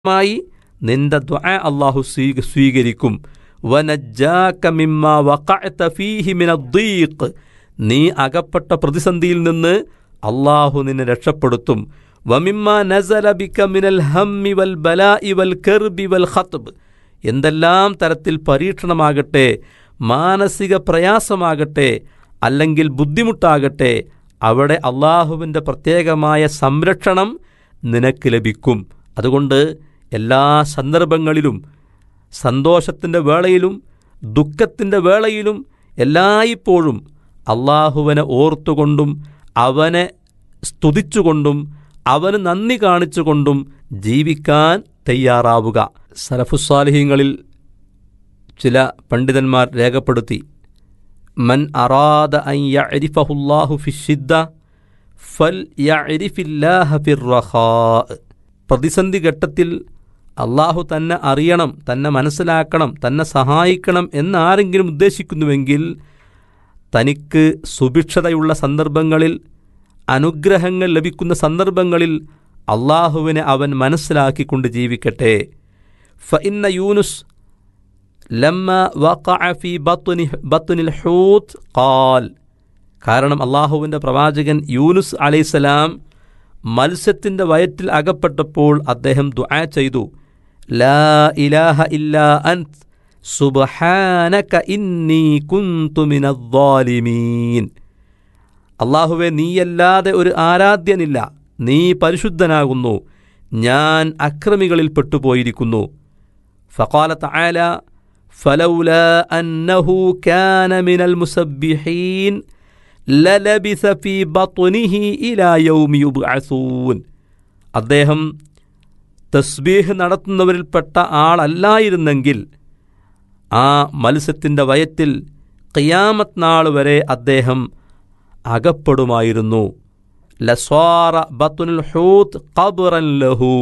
മായി നിന്റെ ദ്വാ അള്ളാഹു സ്വീക സ്വീകരിക്കും വനജ്ജാക മിമ്മ വഖഅത ഫീഹി മിന ദീഖ് നീ അകപ്പെട്ട പ്രതിസന്ധിയിൽ നിന്ന് അള്ളാഹു നിന്നെ രക്ഷപ്പെടുത്തും വമിമ്മ നസല ബിക മിനൽ ഹമ്മി വൽ ബലാഇ വൽ കർബി വൽ ഖത്ബ് എന്തെല്ലാം തരത്തിൽ പരീക്ഷണമാകട്ടെ മാനസിക പ്രയാസമാകട്ടെ അല്ലെങ്കിൽ ബുദ്ധിമുട്ടാകട്ടെ അവിടെ അള്ളാഹുവിൻ്റെ പ്രത്യേകമായ സംരക്ഷണം നിനക്ക് ലഭിക്കും അതുകൊണ്ട് എല്ലാ സന്ദർഭങ്ങളിലും സന്തോഷത്തിൻ്റെ വേളയിലും ദുഃഖത്തിൻ്റെ വേളയിലും എല്ലായ്പ്പോഴും അള്ളാഹുവിനെ ഓർത്തുകൊണ്ടും അവനെ സ്തുതിച്ചുകൊണ്ടും അവന് നന്ദി കാണിച്ചുകൊണ്ടും ജീവിക്കാൻ തയ്യാറാവുക സലഫുസ്വാലിഹ്യങ്ങളിൽ ചില പണ്ഡിതന്മാർ രേഖപ്പെടുത്തി മൻ അറാദ അൻ യഅരിഫഹുല്ലാഹു ഫിഷിദ്ദ ഫൽ യഅരിഫില്ലാഹ ഫിർറഖാ പ്രതിസന്ധി ഘട്ടത്തിൽ അള്ളാഹു തന്നെ അറിയണം തന്നെ മനസ്സിലാക്കണം തന്നെ സഹായിക്കണം എന്നാരെങ്കിലും ഉദ്ദേശിക്കുന്നുവെങ്കിൽ തനിക്ക് സുഭിക്ഷതയുള്ള സന്ദർഭങ്ങളിൽ അനുഗ്രഹങ്ങൾ ലഭിക്കുന്ന സന്ദർഭങ്ങളിൽ അള്ളാഹുവിനെ അവൻ മനസ്സിലാക്കിക്കൊണ്ട് ജീവിക്കട്ടെ ഫഇന്ന യൂനുസ് ലമ്മ വഖഅ ഫി ബത്നി ബത്നിൽ ഹൂത്ത് ഖാൽ കാരണം അള്ളാഹുവിൻ്റെ പ്രവാചകൻ യൂനുസ് അലൈസലാം മത്സ്യത്തിൻ്റെ വയറ്റിൽ അകപ്പെട്ടപ്പോൾ അദ്ദേഹം ദുആ ചെയ്തു ലാ ഇലാഹ ഇല്ലാ അൻത് സുബ്ഹാനക ഇന്നി കുന്തു മിനദ്ദാലിമീൻ അള്ളാഹുവെ നീയല്ലാതെ ഒരു ആരാധ്യനില്ല നീ പരിശുദ്ധനാകുന്നു ഞാൻ അക്രമികളിൽ പെട്ടുപോയിരിക്കുന്നു ഫഖാല തആല فلولا أنه كان من المسبحين للبث في بطنه إلى يوم يبعثون അദ്ദേഹം തസ്ബീഹ് നടത്തുന്നവരിൽപ്പെട്ട ആളല്ലായിരുന്നെങ്കിൽ ആ മത്സ്യത്തിൻ്റെ വയറ്റിൽ ഖിയാമത്ത് നാൾ വരെ അദ്ദേഹം അകപ്പെടുമായിരുന്നു ലസ്വാറ ബത്തുൽ ഹൂത്ത് ഖബ്റൻ ലഹു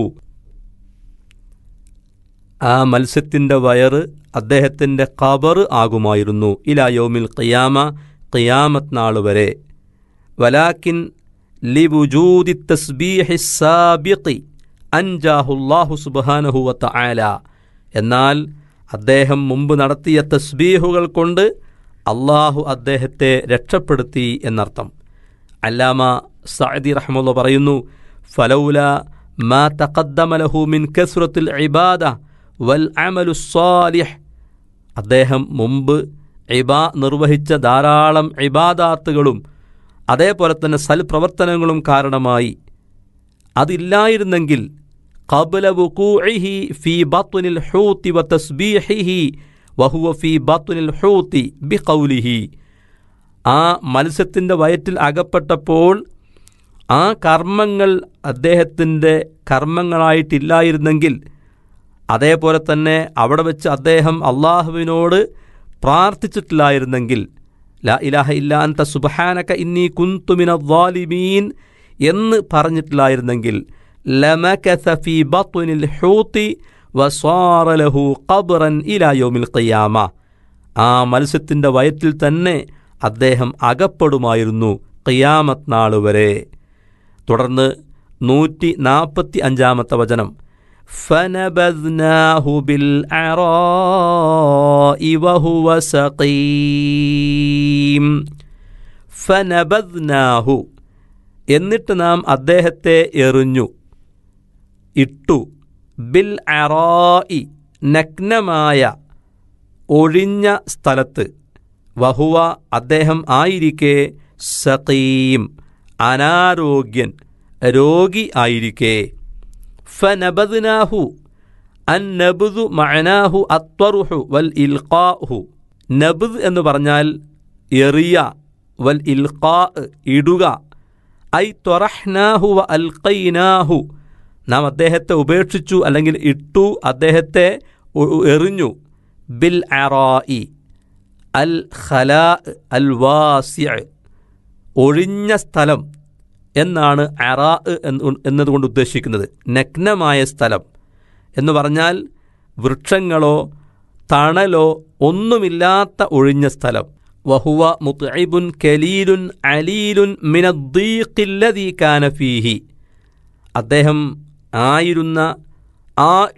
ആ മത്സ്യത്തിൻ്റെ വയറ് അദ്ദേഹത്തിൻ്റെ ഖബർ ആകുമായിരുന്നു ഇലാ യൗമിൽ ഖിയാമ ഖിയാമത്ത് നാൾ വരെ വലാക്കിൻ ലിവുജൂദി തസ്ബീഹി സാബിഖി അൻജാഹുല്ലാഹു സുബ്ഹാനഹു വതആല എന്നാൽ അദ്ദേഹം മുമ്പ് നടത്തിയ തസ്ബീഹുകൾ കൊണ്ട് അള്ളാഹു അദ്ദേഹത്തെ രക്ഷപ്പെടുത്തി എന്നർത്ഥം അല്ലാമ സഅദി റഹ്മുള്ള പറയുന്നു ഫലൗല മാ തഖദ്ദമ ലഹു മിൻ കസ്റത്തിൽ ഇബാദ വൽ അമലു സ്വാലിഹ് അദ്ദേഹം മുമ്പ് ഇബാ നിർവഹിച്ച ധാരാളം ഇബാദാത്തുകളും അതേപോലെ തന്നെ സൽപ്രവർത്തനങ്ങളും കാരണമായി അതില്ലായിരുന്നെങ്കിൽ قبل وقوعه في بطن الحوت وتسبيحه وهو في بطن الحوت بقوله ആ മത്സ്യത്തിൻ്റെ വയറ്റിൽ അകപ്പെട്ടപ്പോൾ ആ കർമ്മങ്ങൾ അദ്ദേഹത്തിൻ്റെ കർമ്മങ്ങളായിട്ടില്ലായിരുന്നെങ്കിൽ അതേപോലെ തന്നെ അവിടെ വെച്ച് അദ്ദേഹം അള്ളാഹുവിനോട് പ്രാർത്ഥിച്ചിട്ടില്ലായിരുന്നെങ്കിൽ ലാ ഇലാഹ ഇല്ല അന്ത സുബഹാനക ഇന്നി കുന്തുമിന വാലിമീൻ എന്ന് പറഞ്ഞിട്ടില്ലായിരുന്നെങ്കിൽ ലമകസ ഫീ ബത്നിൽ ഹൂത്തി വസ്വാറ ലഹു ഖബ്റൻ ഇലാ യൗമിൽ ഖിയാമ ആ മത്സ്യത്തിൻ്റെ വയറ്റിൽ തന്നെ അദ്ദേഹം അകപ്പെടുമായിരുന്നു ഖിയാമത്ത് നാൾ വരെ തുടർന്ന് നൂറ്റി നാൽപ്പത്തി അഞ്ചാമത്തെ വചനം فنبذناه بالعراء وهو سقيم فنبذناه എന്നിട്ട് നാം അദ്ദേഹത്തെ എറിഞ്ഞു ഇട്ടു ബിൽ അറായി നഗ്നമായ ഒഴിഞ്ഞ സ്ഥലത്ത് വഹുവ അദ്ദേഹം ആയിരിക്കെ സഖീം അനാരോഗ്യൻ രോഗി ആയിരിക്കെ ഫനബദ്നാഹു അൻ നബുദു മഅനാഹു അത്വറുഹു വൽ ഇൽഖാഹു നബുദ് എന്ന് പറഞ്ഞാൽ എറിയ വൽ ഇൽഖാ ഇടുക ഐ ത്വറഹ്നാഹു വ അൽഖൈനാഹു നാം അദ്ദേഹത്തെ ഉപേക്ഷിച്ചു അല്ലെങ്കിൽ ഇട്ടു അദ്ദേഹത്തെ എറിഞ്ഞു ബിൽ അറായി അൽ ഖലാ അൽ വാസിയ ഒഴിഞ്ഞ സ്ഥലം എന്നാണ് അറാ എന്നതുകൊണ്ട് ഉദ്ദേശിക്കുന്നത് നഗ്നമായ സ്ഥലം എന്ന് പറഞ്ഞാൽ വൃക്ഷങ്ങളോ തണലോ ഒന്നുമില്ലാത്ത ഒഴിഞ്ഞ സ്ഥലം വഹുവ മുത്ഇബുൻ കലീലുൻ അലീലുൻ മിനദ്ദീഖില്ലദീ കാന ഫീഹി അദ്ദേഹം ആയിരുന്ന ആ